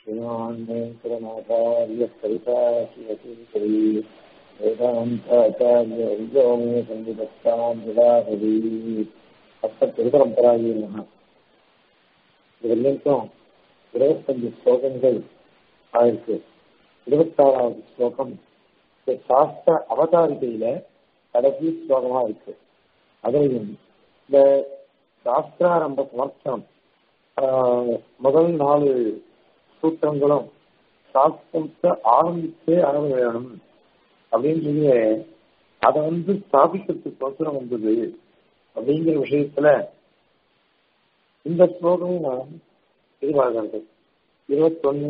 श्रीमान् वेङ्कटनाथार्य कविताशिवशेखरी वेदान्ताचार्यवर्यो मे सन्निधत्तां विलाहरी அப்ப திருபரம்பராயி மகா இது வரைக்கும் இருபத்தஞ்சு ஸ்லோகங்கள் ஆயிருக்கு இருபத்தாறாவது ஸ்லோகம் இந்த சாஸ்திர அவதாரிகையில கடைசி ஸ்லோகமா இருக்கு அதுலையும் இந்த சாஸ்திராரம்ப சமர்த்தனம் முதல் நாலு சூத்திரங்களும் சாஸ்திரத்தை ஆரம்பிச்சே ஆரம்ப வேணும் அப்படின்னு சொல்லி அதை வந்து ஸ்தாபிக்கிறதுக்கு அவசரம் வந்தது அப்படிங்கிற விஷயத்துல இந்த ஸ்லோகமும் நான் எதிர்பார்க்கிறது இருபத்தொன்னு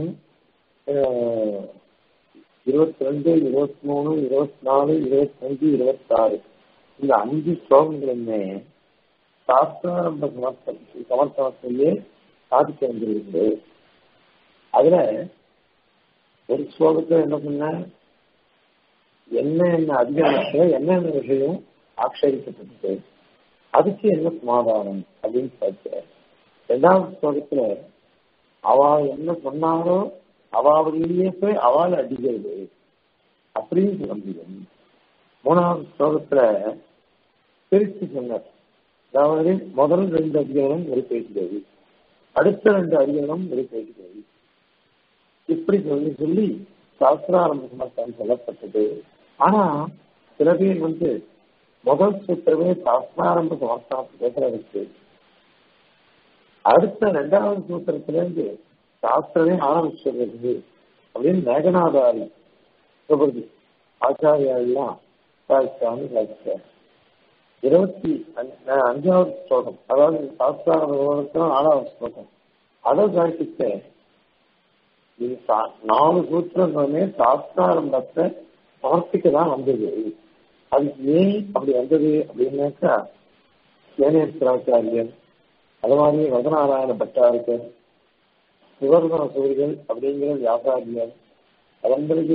இருபத்தி ரெண்டு இருபத்தி மூணு இருபத்தி நாலு இருபத்தஞ்சு இருபத்தாறு இந்த அஞ்சு ஸ்லோகங்களுமே சாஸ்திராரம்ப சமர்த்தம் சமர்த்தனத்திலேயே சாதிக்க வந்திருக்குது அதுல ஒரு ஸ்லோகத்துல என்ன பண்ண என்ன என்ன அதிகாரத்துல என்னென்ன விஷயம் ஆட்சேபிக்கப்பட்டது அதுக்கு என்ன சமாதானம் அப்படின்னு பார்த்த ரெண்டாவது ஸ்லோகத்துல அவ என்ன சொன்னாரோ அவாவதிலேயே போய் அவளை அடிக்கிறது அப்படின்னு சொல்ல முடியும் மூணாவது ஸ்லோகத்துல பிரித்து சொன்னார் அதாவது முதல் ரெண்டு அதிகாரம் ஒரு பேசுகிறது அடுத்த ரெண்டு அதிகாரம் ஒரு பேசுகிறது இப்படி சொல்லி சொல்லி சாஸ்திராரம்ப சமர்த்தம் சொல்லப்பட்டது ஆனா சில பேர் வந்து முதல் சூத்திரமே சாஸ்திராரம்ப சமர்த்தனத்தை பேசுறதுக்கு அடுத்த ரெண்டாவது சூத்திரத்துல இருந்து சாஸ்திரமே ஆரம்பிச்சிருக்கிறது அப்படின்னு மேகநாதாரி சொல்றது ஆச்சாரியாலாம் சாதிச்சாங்க சாதிச்சார் இருபத்தி அஞ்சாவது ஸ்லோகம் அதாவது சாஸ்திராரம்பம் ஆறாவது ஸ்லோகம் அதை சாதிச்ச இது நாலு சூத்திரங்களுமே சாஸ்திராரம்பத்தை சமர்ப்பிக்க தான் வந்தது அதுக்கு ஏன் அப்படி வந்தது அப்படின்னாக்கா சேனேஸ்வராச்சாரியர் அது மாதிரி வரதநாராயண பட்டாரிக்கர் சுவர்ண சூரியர்கள் அப்படிங்கிற வியாபாரியர் அதன் பிறகு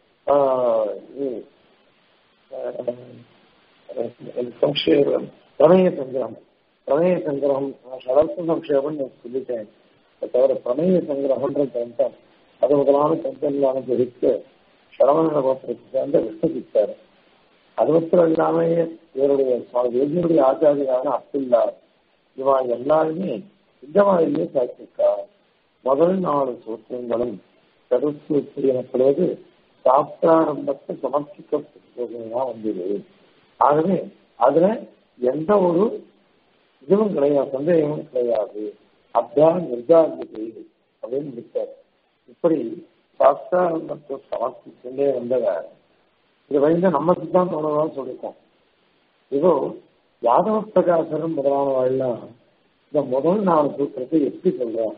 சம்ஷேபம் பிரமேய சங்கிரம் பிரமேய சங்கிரம் சடர்த்த சம்ஷேபம் சொல்லிட்டேன் தவிர பிரமேய சங்கிரகன்ற கிரந்தம் அது முதலான கிரந்தங்களான குறித்து சரவண கோத்திரத்தை சேர்ந்த விஷ்ணு சித்தார் அது மட்டும் இல்லாம இவருடைய வேதியுடைய ஆச்சாரியான அப்துல்லா இவா எல்லாருமே இந்த மாதிரியே சாட்சிக்கா முதல் நாலு சூத்திரங்களும் கருத்து எனப்படுவது சாஸ்திராரம்பத்தை சமர்ப்பிக்கப்பட்டதுதான் வந்தது ஆகவே அதுல எந்த ஒரு இதுவும் கிடையாது சந்தேகமும் கிடையாது அப்தான் நிர்தாரண செய்து அப்படின்னு விட்டார் இப்படி சாஸ்திராரம்பத்தை சமர்ப்பிச்சுட்டே வந்தவர் இது வந்து நம்ம சித்தாந்தம் சொல்லியிருக்கோம் இதோ யாதவ பிரகாசனம் முதலானவெல்லாம் இந்த முதல் நாலு சூத்திரத்தை எப்படி சொல்றோம்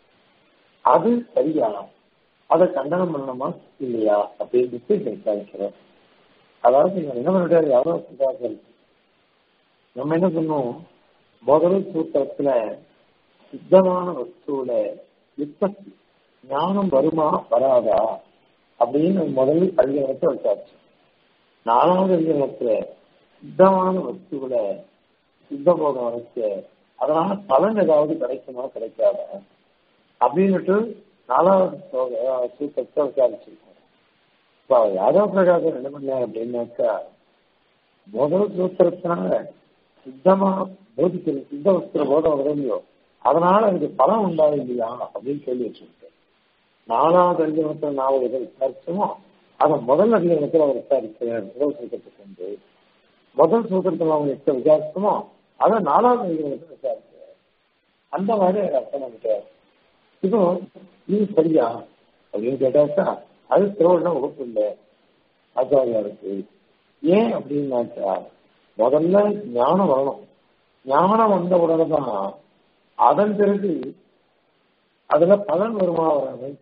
அது சரியா அதை கண்டனம் பண்ணணுமா இல்லையா அப்படின்னு விசாரிக்கிறோம் அதாவது நீங்க என்ன பண்ணிட்டாரு யாதவ பிரகாசன் நம்ம என்ன சொன்னோம் முதல் சூத்திரத்துல சித்தமான வஸ்துவில உற்பத்தி ஞானம் வருமா வராதா அப்படின்னு முதல் அதிகாரத்தை வச்சாச்சு நாலாவது அதிகாரத்துல சித்தமான வஸ்துகளை சித்த போகம் வரைச்ச அதனால பலன் ஏதாவது கிடைக்குமா கிடைக்காத அப்படின்னுட்டு நாலாவது சூத்திரத்தை விசாரிச்சிருக்கோம் இப்போ யாதவ பிரகாசம் என்ன பண்ண அப்படின்னாக்கா முதல் சூத்திரத்தினால சித்தமா போதிக்கல சித்த வஸ்திர போதம் வரலையோ அதனால அதுக்கு பலன் உண்டாது இல்லையா அப்படின்னு சொல்லி வச்சிருக்கேன் நாலாவது அதிகாரத்தில் நாலு எதை விசாரிச்சோமோ அதை முதல் அதிகாரத்தில் அவர் விசாரிக்கிறார் முதல் சூத்திரத்தை கொண்டு முதல் சூத்திரத்தில் அவங்க எத்த விசாரிச்சோமோ அதை நாலாவது அதிகாரத்தில் விசாரிக்கிறார் அந்த மாதிரி அர்த்தம் பண்ணிட்டார் இப்போ இது சரியா அப்படின்னு கேட்டாக்கா அது திருவண்ண வகுப்பு இல்லை ஆச்சாரியாருக்கு ஏன் அப்படின்னாக்கா முதல்ல ஞானம் வரணும் ஞானம் வந்த உடனே தான் அதன் பிறகு அதுல பலன் வருமா வராது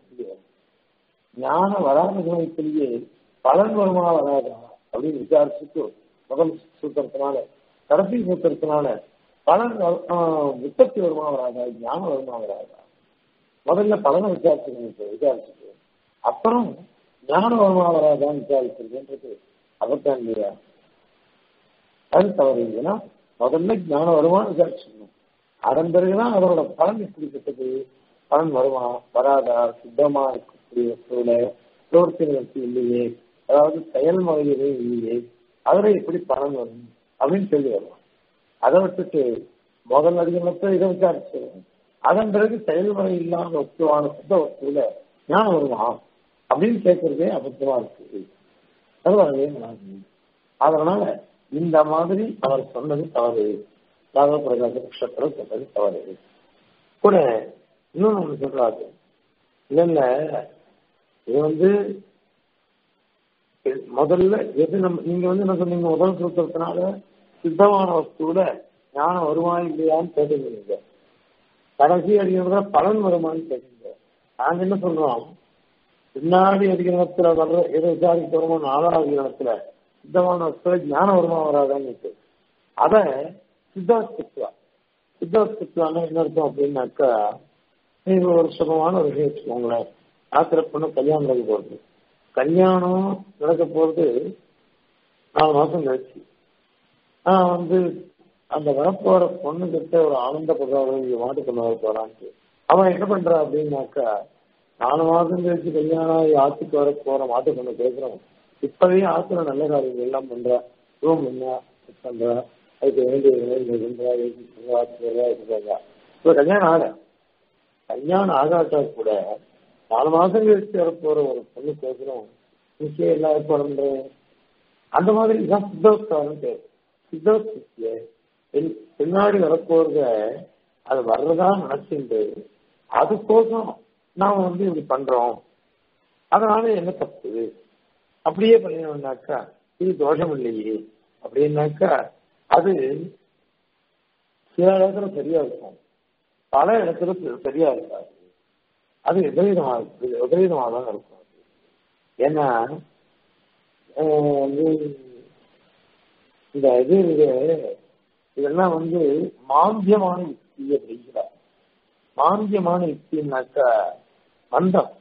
ஞானம் வராத சமயத்திலேயே பலன் வருமா வராதா அப்படின்னு விசாரிச்சுட்டு முதல் சூத்திரத்தினால கடைசி சூத்திரத்தினால பலன் உற்பத்தி வருமா வராதா ஞானம் வருமா வராதா முதல்ல பலனை விசாரிச்சுக்கணும் விசாரிச்சுட்டு அப்புறம் ஞானம் வருமா வராதான்னு விசாரிச்சிருக்குன்றது அவர்தான் இல்லையா அது தவறு இல்லைன்னா முதல்ல ஞானம் வருமானு விசாரிச்சுக்கணும் அதன் பிறகுதான் அதோட பலன் எப்படிப்பட்டது பலன் வருமா வராதா சுத்தமா இருக்கக்கூடிய சூழல பிரவர்த்தனைகளுக்கு இல்லையே அதாவது செயல்முறையிலே இல்லையே அதுல எப்படி பலன் வரும் அப்படின்னு சொல்லி வருவான் அதை விட்டுட்டு முதல் அதிகமத்தை இதை விசாரிச்சு அதன் பிறகு செயல்முறை இல்லாத வஸ்துவான சுத்த வஸ்துல ஞானம் வருவான் அப்படின்னு கேட்கறதே அபத்தமா இருக்கு அது வரவே வராது அதனால இந்த மாதிரி அவர் சொன்னது தவறு ராக பிரகாச நட்சத்திரம் சொன்னது தவறு கூட இன்னொன்னு ஒண்ணு சொல்றாரு இல்ல இல்ல இது வந்து முதல்ல எது நம்ம நீங்க வந்து என்ன சொன்னீங்க முதல் சூத்திரத்தினால சித்தமான வஸ்துவில ஞானம் வருமா இல்லையான்னு கேட்டுக்கிறீங்க கடைசி அடிக்கிறத பலன் வருமான்னு கேட்குங்க நாங்க என்ன சொல்றோம் பின்னாடி அதிகரணத்துல வர்ற எதை விசாரிக்க வருமோ நாலாவது அதிகரணத்துல சித்தமான வஸ்துவ ஞானம் வருமா வராதான்னு அத சித்தாஸ்தித்வா சித்தாஸ்தித்வான என்ன அர்த்தம் அப்படின்னாக்கா நீங்க ஒரு சுகமான ஒரு விஷயம் வச்சுக்கோங்களேன் ஆத்திர பொண்ணு கல்யாணம் நடக்க போறது கல்யாணம் நடக்க போறது நாலு மாசம் கழிச்சு நான் வந்து அந்த வரப்போற பொண்ணு கிட்ட ஒரு ஆனந்தப்படுறாரு மாட்டு கொண்டு வர போறான்ட்டு அவன் என்ன பண்றா அப்படின்னாக்கா நாலு மாசம் கழிச்சு கல்யாணம் ஆகி ஆத்துக்கு வர போற மாட்டு கொண்டு பேசுறோம் இப்பவே ஆத்துல நல்ல காரியங்கள் எல்லாம் பண்றா ரூம் என்ன பண்றா அதுக்கு வேண்டிய இப்ப கல்யாணம் ஆக கல்யாணம் ஆகாட்டா கூட நாலு மாசம் கழிச்சு வர போற ஒரு பொண்ணு பேசுறோம் நிச்சயம் எல்லா ஏற்பாடு அந்த மாதிரி தான் சித்தோத்சாரம் பேர் சித்தோத்திய பின்னாடி வரப்போறத அது வர்றதா நினைச்சுட்டு அதுக்கோசம் நாம வந்து இப்படி பண்றோம் அதனால என்ன தப்பு அப்படியே பண்ணினோம்னாக்கா இது தோஷம் இல்லையே அப்படின்னாக்கா அது சில இடத்துல சரியா இருக்கும் பல இடத்துல சரியா இருக்காது அது விபரீதமா இருக்கு விபரீதமா தான் இருக்கும் ஏன்னா வந்து இந்த இது இதெல்லாம் வந்து மாந்தியமான யுக்தி அப்படிங்கிறார் மாந்தியமான யுக்தினாக்கா மந்தம்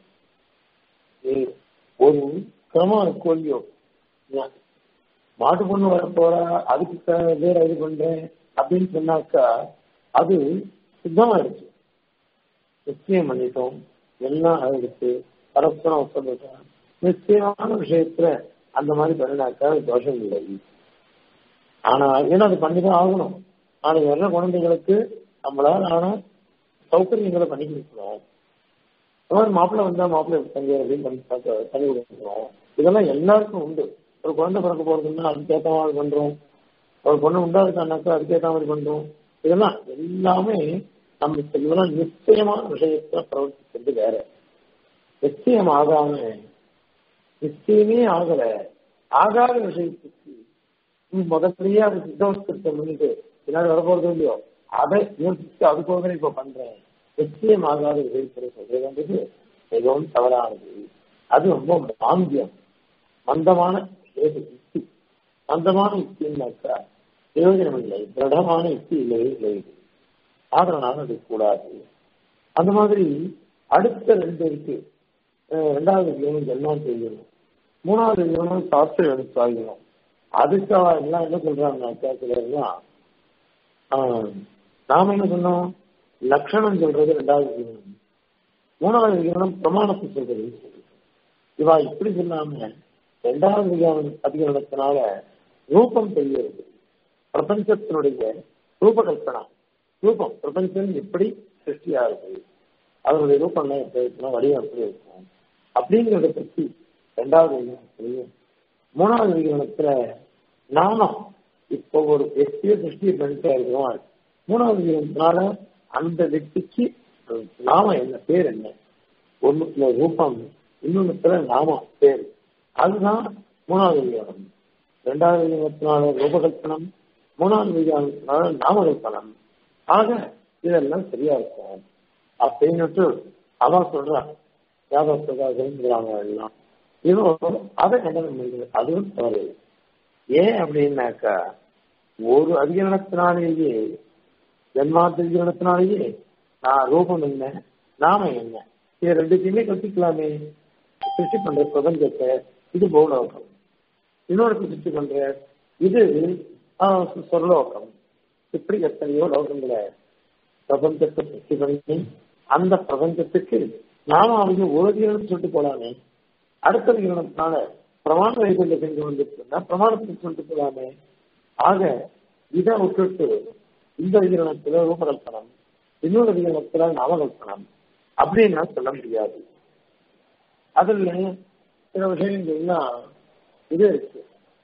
ஒரு கிரமம் கோழியோ மாட்டு பொண்ணு வர போறா அதுக்கு வேற இது பண்றேன் அப்படின்னு சொன்னாக்கா அது சுத்தமாயிடுச்சு நிச்சயம் பண்ணிட்டோம் எல்லாம் அழகுச்சு பரஸ்பரம் ஒப்பந்தம் நிச்சயமான விஷயத்துல அந்த மாதிரி பண்ணினாக்கா தோஷம் இல்லை ஆனா ஏன்னா அது பண்ணிதான் ஆகணும் நாளைக்கு வர்ற குழந்தைகளுக்கு நம்மளால ஆனா சௌகரியங்களை பண்ணி கொடுக்கணும் மாதிரி மாப்பிள்ளை வந்தா மாப்பிள்ளை தங்கி அப்படின்னு பண்ணி பண்ணி கொடுக்கணும் இதெல்லாம் எல்லாருக்கும் உண்டு ஒரு குழந்தை பிறக்க போறதுன்னா அதுக்கேற்ற மாதிரி பண்றோம் ஒரு பொண்ணு உண்டாதுக்கானாக்கா அதுக்கேற்ற மாதிரி பண்றோம் இதெல்லாம் எல்லாமே நம்ம இதெல்லாம் நிச்சயமான விஷயத்துல பிரவர்த்திக்கிறது வேற நிச்சயம் ஆகாம நிச்சயமே ஆகல ஆகாத விஷயத்துக்கு முதல்லயே அது சித்தவஸ்திரத்தை பண்ணிட்டு பின்னாடி வரப்போறது இல்லையோ அதை யோசிச்சு அதுக்கோசரம் இப்ப பண்றேன் நிச்சயம் ஆகாத விஷயத்துல சொல்றது மிகவும் தவறானது அது ரொம்ப மாந்தியம் மந்தமான யுக்தி மந்தமான யுக்தின்னாக்கா பிரயோஜனம் இல்லை திருடமான யுக்தி இல்லவே இல்லை ஆதரனால அது கூடாது அந்த மாதிரி அடுத்த ரெண்டு இருக்கு ரெண்டாவது ஜீவனம் ஜென்மம் செய்யணும் மூணாவது ஜீவனம் சாஸ்திர எடுத்து ஆகணும் அதுக்கு எல்லாம் என்ன சொல்றாங்கன்னாக்கா சிலர்லாம் நாம என்ன சொன்னோம் லட்சணம் சொல்றது ரெண்டாவது ஜீவனம் மூணாவது ஜீவனம் பிரமாணத்தை சொல்றது இவா இப்படி சொல்லாம ரெண்டாவது அதிகாரத்தினால ரூபம் தெரிகிறது பிரபஞ்சத்தினுடைய ரூபகல்பனா ரூபம் பிரபஞ்சம் எப்படி சிருஷ்டியா இருக்கு அதனுடைய ரூபம்லாம் எப்படி இருக்கணும் வடிவம் எப்படி இருக்கும் அப்படிங்கிறத பற்றி ரெண்டாவது விகிரணத்திலையும் மூணாவது விகிரணத்துல நாமம் இப்போ ஒரு వ్యక్తిயை சிருஷ்டி பண்ணிட்டே இருக்கிறோம் மூணாவது விகிரணத்தினால அந்த వ్యక్తిக்கு நாம என்ன பேர் என்ன ஒண்ணுத்துல ரூபம் இன்னொன்னுத்துல நாமம் பேர் அதுதான் மூணாவது விகிரணம் ரெண்டாவது விகிரணத்தினால ரூபகல்பனம் மூணாவது விகிரணத்தினால நாமகல்பனம் ஆக இதெல்லாம் சரியா இருக்கும் அப்படின்னுட்டு அவன் சொல்றான் யாதவத்துக்காக எல்லாம் இதுவும் அதை கண்டனம் பண்ணுது அதுவும் தவறு ஏன் அப்படின்னாக்கா ஒரு அதிகரணத்தினாலேயே ஜென்மாத்திகரணத்தினாலேயே நான் ரூபம் என்ன நாம என்ன இது ரெண்டுத்தையுமே கட்டிக்கலாமே சிருஷ்டி பண்ற பிரபஞ்சத்தை இது பௌலோகம் இன்னொரு சிருஷ்டி பண்ற இது சொர்லோகம் இப்படி எத்தனையோ லோகங்களை பிரபஞ்சத்தை சிருஷ்டி பண்ணி அந்த பிரபஞ்சத்துக்கு நாம அவங்க ஒரு அதிகரணம் சொல்லிட்டு போலாமே அடுத்த அதிகரணத்தினால பிரமாண வைகுண்ட செஞ்சு வந்துருக்குன்னா பிரமாணத்துக்கு சொல்லிட்டு போலாமே ஆக இதை விட்டுட்டு இந்த அதிகரணத்துல ரூபகல்பனம் இன்னொரு அதிகரணத்துல நாமகல்பனம் அப்படின்னு சொல்ல முடியாது அதுல சில விஷயங்கள்லாம் இது இருக்கு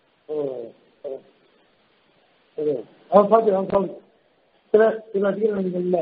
அவன் பார்த்து அவன் சொல்ல சில சில அதிகாரங்கள்ல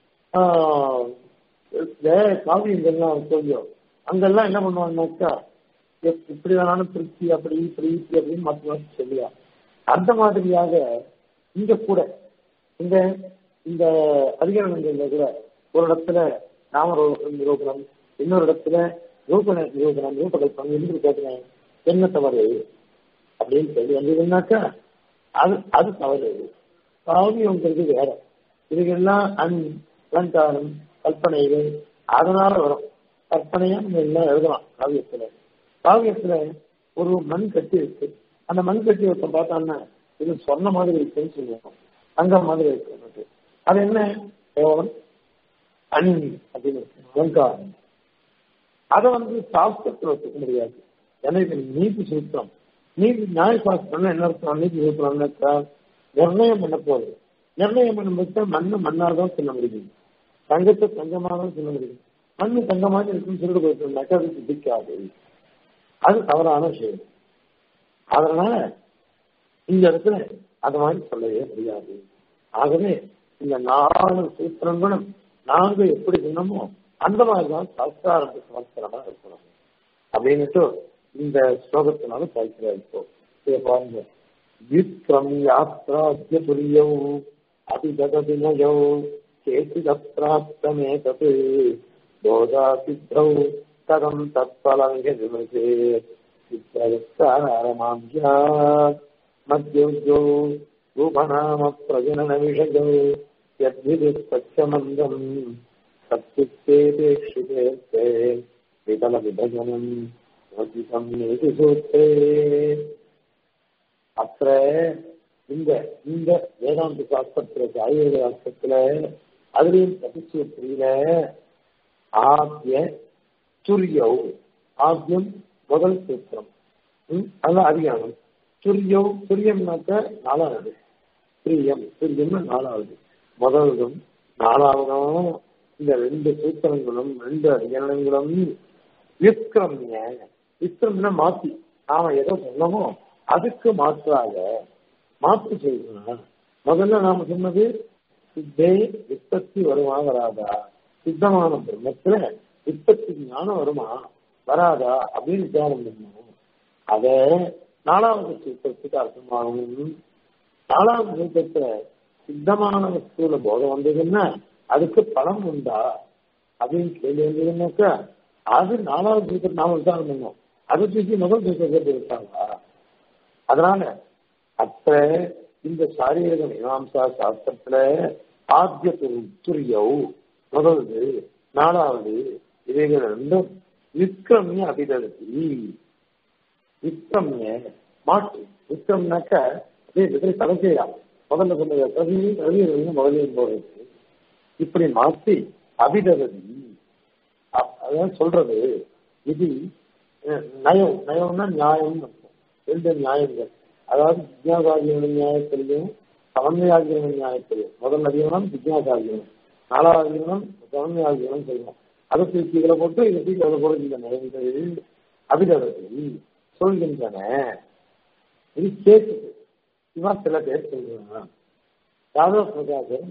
காவியங்கள்லாம் கொஞ்சம் அங்கெல்லாம் என்ன பண்ணுவாங்கன்னாக்கா இப்படி வேணாலும் திருப்தி அப்படி இப்படி இப்படி அப்படின்னு மாற்றி மாற்றி சொல்லியா அந்த மாதிரியாக இங்க கூட இந்த இந்த அதிகாரங்கள்ல கூட ஒரு இடத்துல நாம நிரூபணம் இன்னொரு இடத்துல ரூபண நிரூபணம் ரூபகல்பம் என்று கேட்கிறேன் என்ன தவறு அப்படின்னு சொல்லி வந்ததுன்னாக்கா அது அது தவறு காவியங்கிறது வேற இதுக்கெல்லாம் அன் அலங்காரம் கற்பனைகள் அதனால வரும் கற்பனையா நம்ம எல்லாம் எழுதலாம் காவியத்துல காவியத்துல ஒரு மண் கட்டி இருக்கு அந்த மண் கட்டி ஒருத்தன் பார்த்தான்னா இது சொன்ன மாதிரி இருக்குன்னு சொல்லுவோம் அங்க மாதிரி இருக்கு அது என்ன கேவலம் அணி அப்படின்னு இருக்கு அலங்காரம் அதை வந்து சாஸ்திரத்தில் ஒத்துக்க முடியாது ஏன்னா இது நீதி சூத்திரம் நீதி நியாய சாஸ்திரம் என்ன அர்த்தம் நீதி சூத்திரம்னாக்கா நிர்ணயம் பண்ண போகுது நிர்ணயம் பண்ணும்போது மண்ணு மண்ணாக தான் சொல்ல முடியும் தங்கத்தை தங்கமாக தான் சொல்ல முடியும் மண்ணு தங்கமாக இருக்குன்னு சொல்லிட்டு போயிட்டோம்னாக்கா அது சித்திக்காது அது தவறான விஷயம் அதனால இந்த இடத்துல அது மாதிரி சொல்லவே முடியாது ஆகவே இந்த நாலு சூத்திரங்களும் நாங்க எப்படி சொன்னோமோ அந்த மாதிரிதான் சாஸ்திராரம்ப சமஸ்திரமா இருக்கணும் அப்படின்னுட்டு இந்த ஸ்லோகத்தினால சாய்க்கிறார் இப்போ இதை பாருங்க விக்ரம் யாத்ராத்திய துரியோ அபிஜகதினயோ கேசிதப்ராப்தமே தத் போதா சித்தௌ கதம் தத்பலங்க விமசே சித்தரமாம்யாத் மத்யோஜோ ரூபநாம பிரஜனன விஷயோ யத்விது சச்சமந்தம் சத்யுக்தேதேक्षिते விதல விபஜனம் வதிதம் நேதி சூத்திரே அத்த இந்த இந்த வேதாந்த சாஸ்திரத்துல ஆயுர்வேத சாஸ்திரத்துல அதுலயும் பிரதிசூத்திரியில ஆத்திய துரியோ ஆத்தியம் முதல் சூத்திரம் அதுதான் அதிகாரம் துரியம் துரியம்னாக்க நாலாவது துரியம் துரியம்னா நாலாவது முதல்தும் நாலாவதும் இந்த ரெண்டு சூத்திரங்களும் ரெண்டு அதிகாரங்களும் விக்ரம்ய விக்ரம்னா மாத்தி நாம எதோ சொன்னோமோ அதுக்கு மாற்றாக மாற்று செய்யணும் முதல்ல நாம சொன்னது சித்தே விற்பத்தி வருமா வராதா சித்தமான பிரம்மத்துல விற்பத்தி ஞானம் வருமா வராதா அப்படின்னு விசாரம் பண்ணணும் அத நாலாவது சூத்திரத்துக்கு அர்த்தமாகும் நாலாவது சூத்திரத்துல சித்தமான வஸ்துல போதம் வந்ததுன்னா அதுக்கு பலம் உண்டா அப்படின்னு கேள்வி வந்ததுன்னாக்கா அது நாலாவது சூத்திரம் நாம விசாரம் பண்ணோம் அதை தூக்கி முதல் சூத்திரத்தை விட்டாங்களா அதனால அத்த இந்த சாரீரக மீமாம்சா சாஸ்திரத்துல ஆத்திய துரியோ முதல்வது நாலாவது இவைகள் ரெண்டும் விக்ரமிய அபிதத்தி விக்ரமிய மாற்று விக்ரம்னாக்க அப்படியே தலை செய்யலாம் முதல்ல சொன்னது பிரதியும் பிரதியும் முதலையும் போறது இப்படி மாற்றி அபிதவதி அதான் சொல்றது இது நயம் நயம்னா நியாயம் ரெண்டு நியாயங்கள் அதாவது ஜிஜ்ஞாசாகியவன் நியாயத்திலையும் சமன்மையாகியவன் நியாயத்திலையும் முதல் அதிகமனம் ஜிஜ்ஞாசாகியவன் நாலாவது அதிகமனம் சமன்மையாகியவன் சொல்லுவோம் அதை தூக்கி இதில் போட்டு இதை தூக்கி அதை போட்டு இந்த நயங்கள் அபிதவதி சொல்கின்றன இது கேட்குது இவன் சில பேர் சொல்றான் யாதவ பிரகாசம்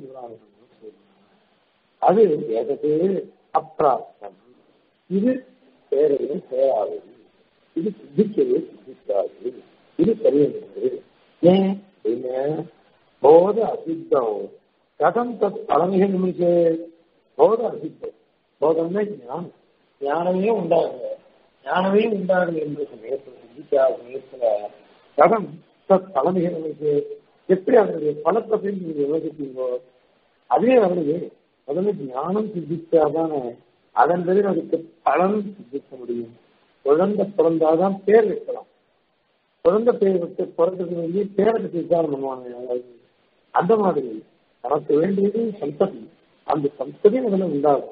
அது வேதத்து அப்பிராப்தம் இது பேரையும் சேராது இது சித்திக்கவே சித்திக்காது இது சரியானது ஏன் என்ன போத அசித்தம் கதம் தத் பழமிக நிமிஷே போத அசித்தம் போதம்னா ஞானம் ஞானமே உண்டாகுங்க ஞானமே உண்டாகுது என்ற சமயத்தில் சித்திக்காத சமயத்துல கதம் தத் பழமிக நிமிஷே எப்படி அதனுடைய பலத்தை போய் நீங்க யோசிப்பீங்கோ அதே அவருக்கு முதல்ல ஞானம் சித்திச்சாதானே அதன் பிறகு அதுக்கு பலன் சித்திக்க முடியும் குழந்தை பிறந்தாதான் பேர் வைக்கலாம் குழந்தை பேர் வச்சு பிறந்ததுக்கு வேண்டி பேரை பற்றி விசாரம் பண்ணுவாங்க அந்த மாதிரி நமக்கு வேண்டியது சந்ததி அந்த சந்ததி முதல்ல உண்டாகும்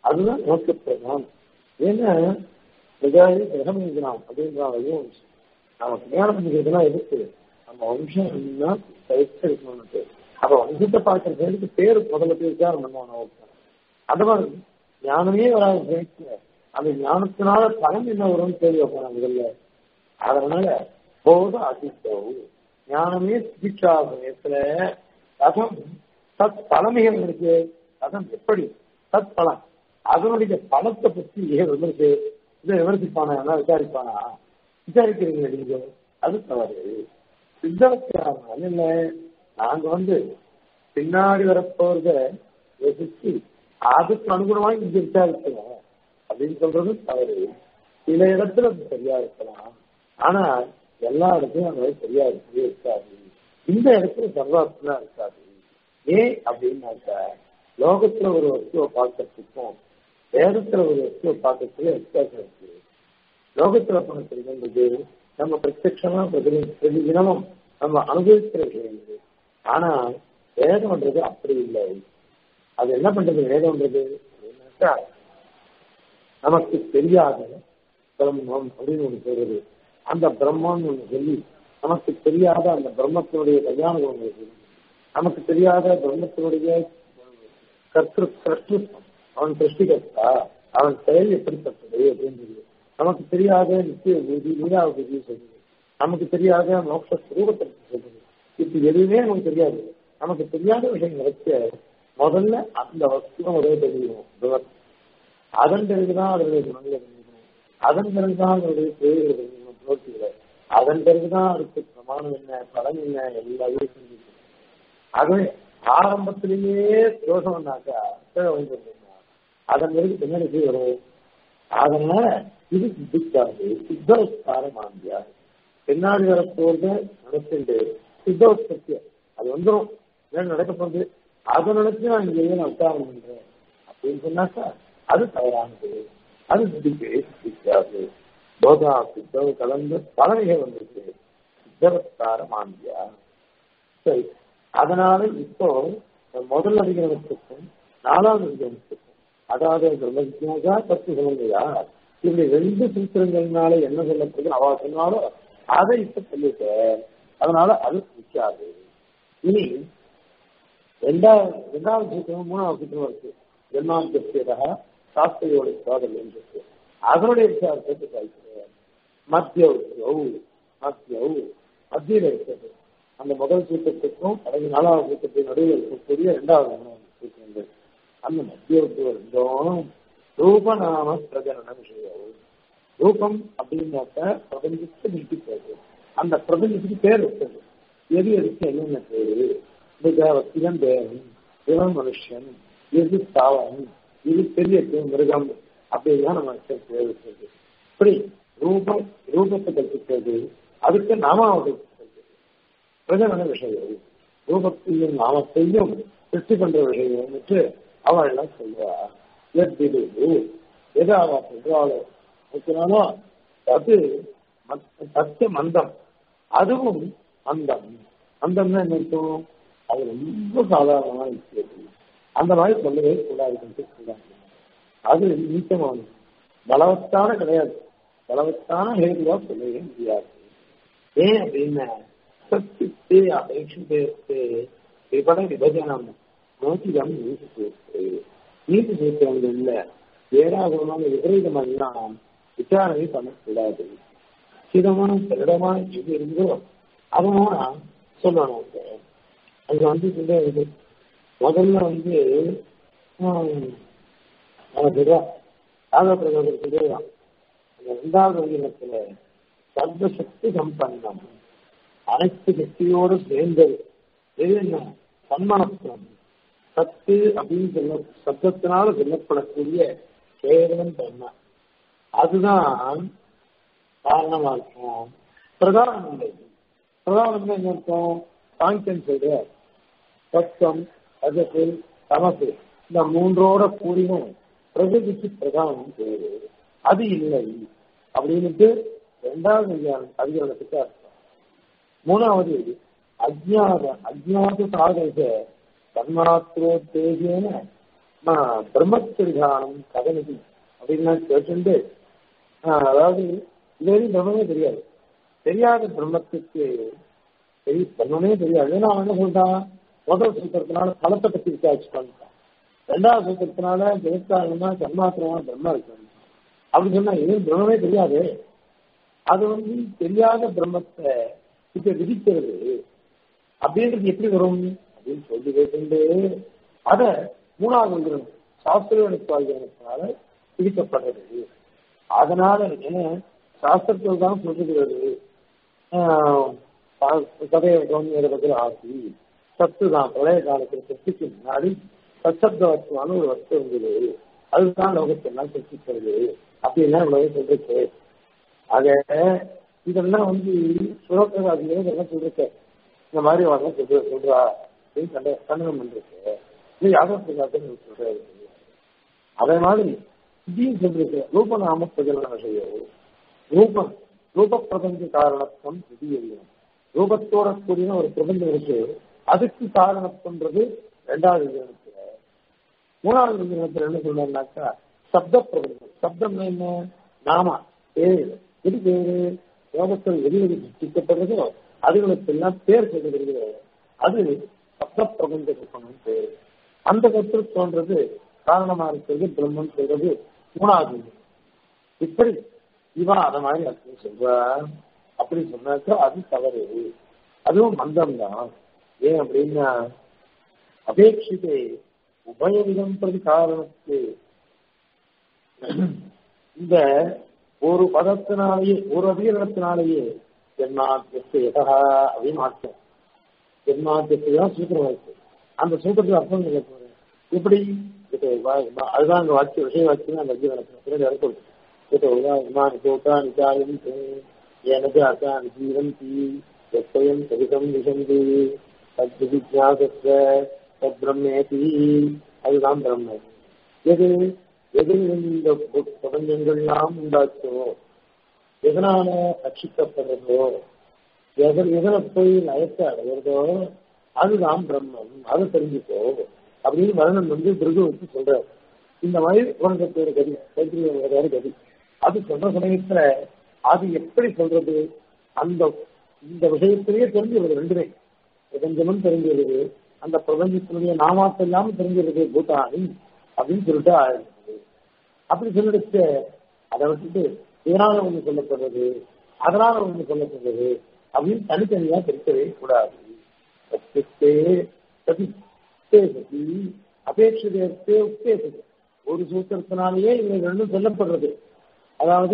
அதுதான் நமக்கு பிரதானம் ஏன்னா பிரஜாயி கிரகம் இருக்கிறான் அப்படின்றாலையும் நம்ம கல்யாணம் பண்ணிக்கிறதுலாம் எதுக்கு நம்ம வம்சம் என்ன தவிர்த்து இருக்கணும்னு அப்ப வம்சத்தை பார்க்கிற பேருக்கு பேரு முதல்ல போய் விசாரம் பண்ணுவாங்க அந்த மாதிரி ஞானமே வராத பேச்சு அந்த ஞானத்தினால பலன் என்ன வரும்னு கேள்வி வைப்பாங்க முதல்ல அதனால போத அதித்தவு ஞானமே சிகிச்சா சமயத்துல ரசம் சத் பலமைகள் இருக்கு ரசம் எப்படி சத் பலம் அதனுடைய பலத்தை பற்றி ஏன் விமர்சி இதை விமர்சிப்பானா என்ன விசாரிப்பானா விசாரிக்கிறீங்க நீங்க அது தவறு சித்தவத்தியாரம் இல்ல நாங்க வந்து பின்னாடி வரப்போறத யோசிச்சு அதுக்கு அனுகுணமாக இங்க விசாரிக்கணும் அப்படின்னு சொல்றது தவறு சில இடத்துல அது சரியா இருக்கலாம் ஆனா எல்லா இடத்துலயும் அந்த மாதிரி சரியா இருக்கவே இருக்காது இந்த இடத்துல சர்வாத்மா இருக்காது ஏன் அப்படின்னாக்கா லோகத்துல ஒரு வஸ்துவை பார்க்கறதுக்கும் வேதத்துல ஒரு வஸ்துவை பார்க்கறதுக்கு வித்தியாசம் இருக்கு லோகத்துல பணத்திருக்கின்றது நம்ம பிரத்யட்சமா பிரதி தினமும் நம்ம அனுபவிக்கிற விஷயம் ஆனா வேதம்ன்றது அப்படி இல்லை அது என்ன பண்றது வேதம்ன்றது அப்படின்னாக்கா நமக்கு தெரியாத பிரம்மம் அப்படின்னு ஒன்று சொல்றது அந்த பிரம்மம்னு ஒன்று சொல்லி நமக்கு தெரியாத அந்த பிரம்மத்தினுடைய கல்யாண குணங்களை சொல்லி நமக்கு தெரியாத பிரம்மத்தினுடைய கர்த்திரு கிருஷ்ணத்துவம் அவன் சிருஷ்டிகர்த்தா அவன் செயல் எப்படிப்பட்டது அப்படின்னு சொல்லி நமக்கு தெரியாத நித்திய பூதி நீரா பூதி சொல்லுது நமக்கு தெரியாத மோட்ச ஸ்வரூபத்தை சொல்லுது இப்ப எதுவுமே நமக்கு தெரியாது நமக்கு தெரியாத விஷயம் வச்ச முதல்ல அந்த வஸ்துவம் ஒரே தெரியும் அதன் பிறகுதான் அதனுடைய குணங்களை தெரிஞ்சுக்கணும் அதன் பிறகுதான் அதனுடைய தேவைகளை தெரிஞ்சுக்கணும் பிரவர்த்திகளை அதன் பிறகுதான் அதுக்கு பிரமாணம் என்ன பலன் என்ன எல்லாமே செஞ்சுக்கணும் ஆகவே ஆரம்பத்திலேயே தோஷம்னாக்கா கீழே வந்து அதன் பிறகு பின்னாடி போய் வரும் அதனால இது சித்திக்காது சித்தோஸ்காரம் ஆந்தியா பின்னாடி வரப்போறது நடத்திண்டு சித்தோத்பத்தி அது வந்துடும் என்ன நடக்க போகுது அதை நினைச்சு நான் இங்கே நான் உத்தாரம் பண்றேன் அப்படின்னு சொன்னாக்கா அது தவறானது அது சித்திக்கவே சித்திக்காது போதா சித்தம் கலந்து பலனைகள் வந்திருக்கு சித்தவஸ்காரம் ஆந்தியா சரி அதனால இப்போ முதல் அதிகாரத்துக்கும் நாலாவது அதிகாரத்துக்கும் அதாவது பிரம்மஜாகா பத்து சொல்லுங்கயா இப்படி ரெண்டு சூத்திரங்கள்னால என்ன சொல்லப்படுது அவா சொன்னாலும் அதை இப்ப சொல்லிட்ட அதனால அது நிற்காது இனி ரெண்டாவது ரெண்டாவது சூத்திரம் மூணாவது சூத்திரம் இருக்கு ஜென்மாந்தா சாஸ்திரியோட சோதல் என்று அதனுடைய விசாரத்தை சாய்க்கிறார் மத்திய மத்திய மத்தியில இருக்கிறது அந்த முதல் சூத்திரத்துக்கும் கடைசி நாலாவது சூத்திரத்தின் நடுவில் இருக்கக்கூடிய இரண்டாவது மூணாவது சூத்திரங்கள் அந்த மத்திய ரெண்டும் ரூபநாம பிரகரண விஷயம் ரூபம் அப்படின்னாக்க பிரபஞ்சத்துக்கு நீட்டிக்கிறது அந்த பிரபஞ்சத்துக்கு பேர் இருக்குது எது எதுக்கு என்னென்ன பேரு மிகவத்தியம் தேவன் இவன் மனுஷன் இது தாவன் இது பெரிய மிருகம் அப்படின்னா நம்ம பேர் இருக்கிறது இப்படி ரூபம் ரூபத்தை கற்பிக்கிறது அதுக்கு நாமாவது பிரகரண விஷயம் ரூபத்தையும் நாமத்தையும் திருப்தி பண்ற விஷயம் என்று அவள் எல்லாம் சொல்றா எது எது அவ சொல்றாளோ ஓகேனாலோ அது சத்திய மந்தம் அதுவும் அந்தம் அந்தம்னா என்ன இருக்கும் அது ரொம்ப சாதாரணமான விஷயம் அந்த மாதிரி சொல்லவே கூடாது கூடாது அது நீச்சமானது பலவத்தான கிடையாது பலவத்தான ஹேதுவா சொல்லவே முடியாது ஏன் அப்படின்னா சத்தியத்தை அபேட்சித்து விபட விபஜனம் நோக்கிடம் நீதி சூத்திரு நீதி சூத்திரங்கள்ல ஏராளமான விபரீதமெல்லாம் விசாரணை பண்ணக்கூடாது சிதமான திருடமான எது இருந்தோ அதெல்லாம் சொல்லணும் அது வந்து சொல்றது முதல்ல வந்து ராகபிரகோதர் சொல்லுவான் அந்த ரெண்டாவது வகையினத்துல சர்வசக்தி சம்பன்னம் அனைத்து சக்தியோடு சேர்ந்தது எது என்ன சன்மானத்துவம் சத்து அப்படின்னு சொல்ல சத்தத்தினால சொல்லப்படக்கூடிய கேவலம் தன்மை அதுதான் காரணமா இருக்கும் பிரதானம் இல்லை பிரதானம் என்ன அர்த்தம் சாங்கியன் சொல்ற சத்தம் ரஜசு தமசு இந்த மூன்றோட கூடியும் பிரகதிக்கு பிரதானம் பேரு அது இல்லை அப்படின்னுட்டு ரெண்டாவது அதிகாரத்துக்கு அர்த்தம் மூணாவது அஜ்ஞாத அஜ்ஞாத சாதக தன்மாத்திரோத்தேகேன பிரம்மத்திரிகானம் கதநிதி அப்படின்னு கேட்டு அதாவது இதுவரையும் பிரம்மமே தெரியாது தெரியாத பிரம்மத்துக்கு தெரிய பிரம்மமே தெரியாது ஏன்னா அவன் என்ன சொல்றான் முதல் சூத்திரத்தினால பலத்தை பத்தி விசாரிச்சு பண்ணிட்டான் ரெண்டாவது சூத்திரத்தினால ஜெயக்காரணமா கர்மாத்திரமா பிரம்மா இருக்கு அப்படி சொன்னா இது பிரம்மமே தெரியாது அது வந்து தெரியாத பிரம்மத்தை இப்ப விதிக்கிறது அப்படின்றது எப்படி வரும் அப்படின்னு சொல்லி கேட்டு அத மூணாவது வந்துடும் சாஸ்திரத்தினால விதிக்கப்படுறது அதனால என்ன சாஸ்திரத்தில் தான் சொல்லுகிறது கதையை ஆசி சத்து தான் பழைய காலத்தில் சக்திக்கு முன்னாடி சச்சப்தவத்துவான ஒரு வஸ்து இருந்தது அதுதான் லோகத்தெல்லாம் சக்திக்கிறது அப்படின்னா உலகம் சொல்லிருக்கு ஆக இதெல்லாம் வந்து சுரப்பிரகாதிகளே இதெல்லாம் சொல்லிருக்க இந்த மாதிரி வரலாம் சொல்ற சொல்றா அப்படின்னு கண்ட கண்டனம் பண்ணிருக்கு இது யாதவ பிரகாசம் சொல்றாரு அதே மாதிரி இதையும் சொல்லிருக்கு ரூப நாம பிரஜன விஷயம் ரூபம் ரூப பிரபஞ்ச காரணத்துவம் விதியம் ரூபத்தோட கூடிய ஒரு பிரபஞ்ச விஷயம் அதுக்கு காரணத்துவன்றது ரெண்டாவது விதத்துல மூணாவது விதத்துல என்ன சொல்றாருனாக்கா சப்த பிரபஞ்சம் சப்தம் என்ன நாமா பேரு எது பேரு யோகத்தில் எது எது சிக்கப்படுறதோ அதுகளுக்கு எல்லாம் பேர் சொல்லுகிறது அது சப்த பிரபஞ்ச கற்பனம் பேரு அந்த கற்று தோன்றது காரணமா இருக்கிறது பிரம்மன் சொல்றது மூணாவது இப்படி இவன் அத மாதிரி அர்த்தம் சொல்ற அப்படி சொன்னாக்கா அது தவறு அதுவும் மந்தம் தான் ஏன் அப்படின்னா அபேட்சிதே உபயவிதம் பிரதி காரணத்து இந்த ஒரு பதத்தினாலேயே ஒரு அதிகரணத்தினாலேயே ஜென்மாத்தியத்தை எதா அப்படின்னு அர்த்தம் ஜென்மாத்தியத்தை தான் சூத்திரம் இருக்கு அந்த சூத்திரத்துக்கு அர்த்தம் இல்லை எப்படி அதுதான் அந்த வாக்கிய விஷய வாக்கியம் அந்த அதிகரணத்தில் பின்னாடி இறக்கணும் இமானி கோட்டானி காயந்தி எனது அசானி ஜீவந்தி எத்தயம் சதிகம் விசந்தி தத்விஜாசஸ்வ தத்பிரம்மேதி அதுதான் பிரம்மம் எது எது இந்த பிரபஞ்சங்கள்லாம் உண்டாச்சோ எதனால ரட்சிக்கப்படுறதோ எதில் எதனை போய் நயத்தை அடைகிறதோ அதுதான் பிரம்மம் அது தெரிஞ்சுக்கோ அப்படின்னு வருணன் வந்து பிருகுவுக்கு சொல்றாரு இந்த மாதிரி உலகத்தோட கதி கைத்திரியோட கதி அது சொல்ற சமயத்துல அது எப்படி சொல்றது அந்த இந்த விஷயத்திலேயே தெரிஞ்சிருது ரெண்டுமே பிரபஞ்சமும் தெரிஞ்சிருது அந்த பிரபஞ்சத்தினுடைய நாமாத்த இல்லாம தெரிஞ்சிருது பூட்டானி அப்படின்னு சொல்லிட்டு ஆரம்பிச்சது அப்படி சொல்லிடுச்சு அதை விட்டுட்டு இதனால ஒண்ணு சொல்லப்படுறது அதனால ஒண்ணு சொல்லப்படுறது அப்படின்னு தனித்தனியா பிரிக்கவே கூடாது அபேட்சதே உத்தேசது ஒரு சூத்திரத்தினாலேயே இவங்க ரெண்டும் சொல்லப்படுறது அதாவது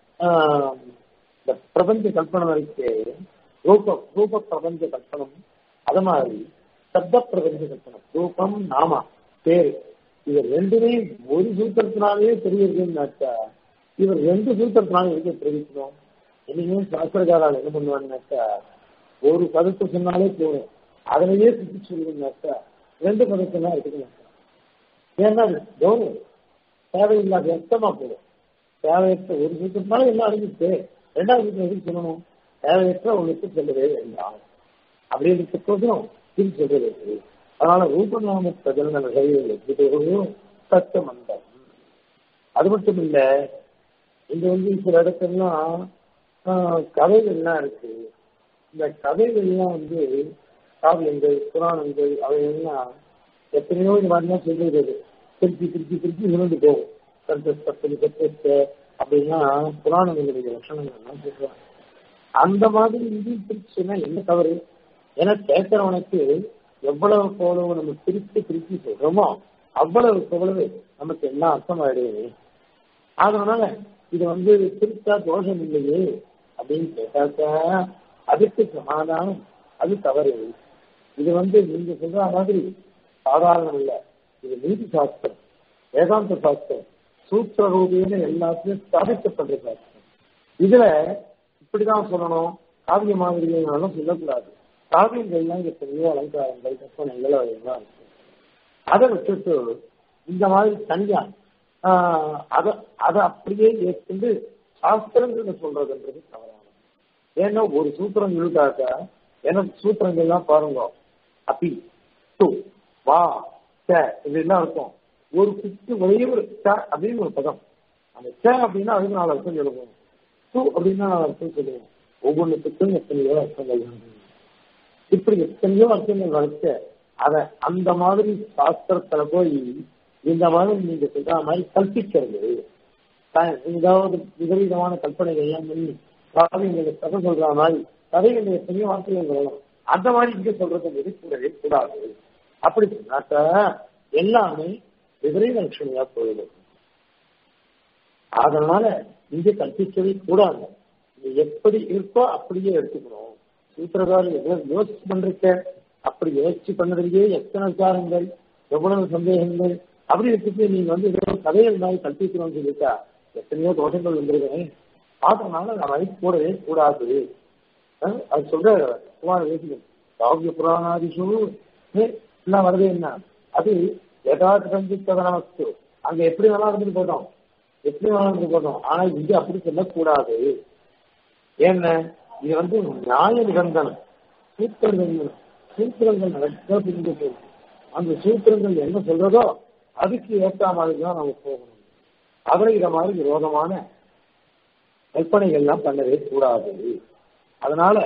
இந்த பிரபஞ்ச கல்பனை இருக்கு ரூபம் ரூப பிரபஞ்ச கல்பனம் அது மாதிரி சப்த பிரபஞ்ச கல்பனம் ரூபம் நாமா பேரு இவர் ரெண்டுமே ஒரு சூத்திரத்தினாலேயே தெரியுதுன்னாக்கா இவர் ரெண்டு சூத்திரத்தினால எதுக்கு தெரிவிக்கணும் என்னையுமே சாஸ்திரகாரால் என்ன பண்ணுவாங்கனாக்கா ஒரு பதத்தை சொன்னாலே போதும் அதனையே சுத்தி சொல்லுங்கனாக்கா ரெண்டு பதத்தெல்லாம் எடுத்துக்க மாட்டாங்க ஏன்னா அது கௌரவம் தேவையில்லாத எத்தமா போடும் தேவையற்ற ஒரு சூத்திரத்தினால எல்லாம் அடங்கிட்டு ரெண்டாவது சூத்திரம் எதுக்கு சொல்லணும் தேவையற்ற ஒன்றுக்கு சொல்லவே வேண்டாம் அப்படி இருக்கிறதும் இது சொல்றது அதனால ரூபநாம பிரஜன வகையில் எப்படி சத்த மந்தம் அது மட்டும் இல்ல இங்க வந்து சில இடத்துலாம் கதைகள்லாம் இருக்கு இந்த கதைகள்லாம் வந்து காவியங்கள் புராணங்கள் அவையெல்லாம் எத்தனையோ இந்த மாதிரிலாம் சொல்லுகிறது திருப்பி திருப்பி திருப்பி விழுந்து போகும் சந்தஸ்பத்தலி சத்தஸ்த அப்படின்னா புராணங்களுடைய லட்சணங்கள்லாம் சொல்றாங்க அந்த மாதிரி இது பிரிச்சுன்னா என்ன தவறு ஏன்னா கேட்கிறவனுக்கு எவ்வளவு எவ்வளவு நம்ம பிரித்து பிரித்து சொல்றோமோ அவ்வளவு எவ்வளவு நமக்கு எல்லாம் அர்த்தமாயிடுது அதனால இது வந்து பிரித்தா தோஷம் இல்லையே அப்படின்னு கேட்டாக்கா அதுக்கு சமாதானம் அது தவறு இது வந்து நீங்க சொல்ற மாதிரி சாதாரணம் இல்ல இது நீதி சாஸ்திரம் வேதாந்த சாஸ்திரம் சூத்திர ரூபேன எல்லாத்தையும் ஸ்தாபிக்கப்பட்ட சாஸ்திரம் இதுல இப்படிதான் சொல்லணும் காவிய மாதிரிகளும் சொல்லக்கூடாது காவியங்கள்லாம் எத்தனையோ அலங்காரங்கள் கற்பனைகள் அதெல்லாம் இருக்கு அதை விட்டுட்டு இந்த மாதிரி தனியா அதை அதை அப்படியே ஏற்கொண்டு சாஸ்திரங்கிறத சொல்றதுன்றது தவறானது ஏன்னா ஒரு சூத்திரம் இழுத்தாக்கா ஏன்னா சூத்திரங்கள்லாம் பாருங்க அப்பி டு வா ச இதெல்லாம் இருக்கும் ஒரு குத்து ஒரே ஒரு ச அப்படின்னு ஒரு பதம் அந்த ச அப்படின்னா அதுக்கு நாலு அர்த்தம் சொல்லுவோம் சு அப்படின்னா நாலு அர்த்தம் சொல்லுவோம் ஒவ்வொன்றுத்துக்கும் எத்தனையோ அர்த்தங்கள் உண்டு. இப்படி எத்தனையோ அர்த்தங்கள் வளர்த்த அத அந்த மாதிரி சாஸ்திரத்துல போய் இந்த மாதிரி நீங்க சொல்ற மாதிரி கல்பிக்கிறது த- ஏதாவது விபரீதமான கற்பனைகள் எல்லாம் பண்ணி காவியங்களை கதை சொல்ற மாதிரி கதைகள் எத்தனையோ வார்த்தைகள் வரலாம் அந்த மாதிரி இங்க சொல்றது கூடவே கூடாது அப்படி சொன்னாக்க எல்லாமே விபரீத லட்சுமியா போயிடும் அதனால இங்க கற்பிக்கவே கூடாது இது எப்படி இருக்கோ அப்படியே எடுத்துக்கணும் சூத்திரதாரர் எவ்வளவு யோசிச்சு பண்றீங்க அப்படி யோசிச்சு பண்ணதுலயே எத்தனை விசாரங்கள் எவ்வளவு சந்தேகங்கள் அப்படி இருக்கிறது நீங்க வந்து ஏதோ கதைகள் மாதிரி கற்பிக்கணும்னு சொல்லிட்டா எத்தனையோ தோஷங்கள் வந்துருக்கேன் அதனால நான் வழி கூடவே கூடாது அஹ் அது சொல்ற குமார வேதிகள் காவிய புராணாதிஷு எல்லாம் வருது என்ன அது எதாவது சஞ்சித்தவனமஸ்து அங்க எப்படி நல்லா இருந்துட்டு போட்டோம் எப்படி வேணா இருந்துட்டு போட்டோம் ஆனா இங்க அப்படி சொல்லக்கூடாது ஏன்னா இது வந்து நியாய நிபந்தனம் சூத்திரங்கள் சூத்திரங்கள் நடக்க புரிந்து போகும் அந்த சூத்திரங்கள் என்ன சொல்றதோ அதுக்கு ஏற்ற மாதிரி தான் நம்ம போகணும் அவரை இத மாதிரி விரோதமான கற்பனைகள்லாம் பண்ணவே கூடாது அதனால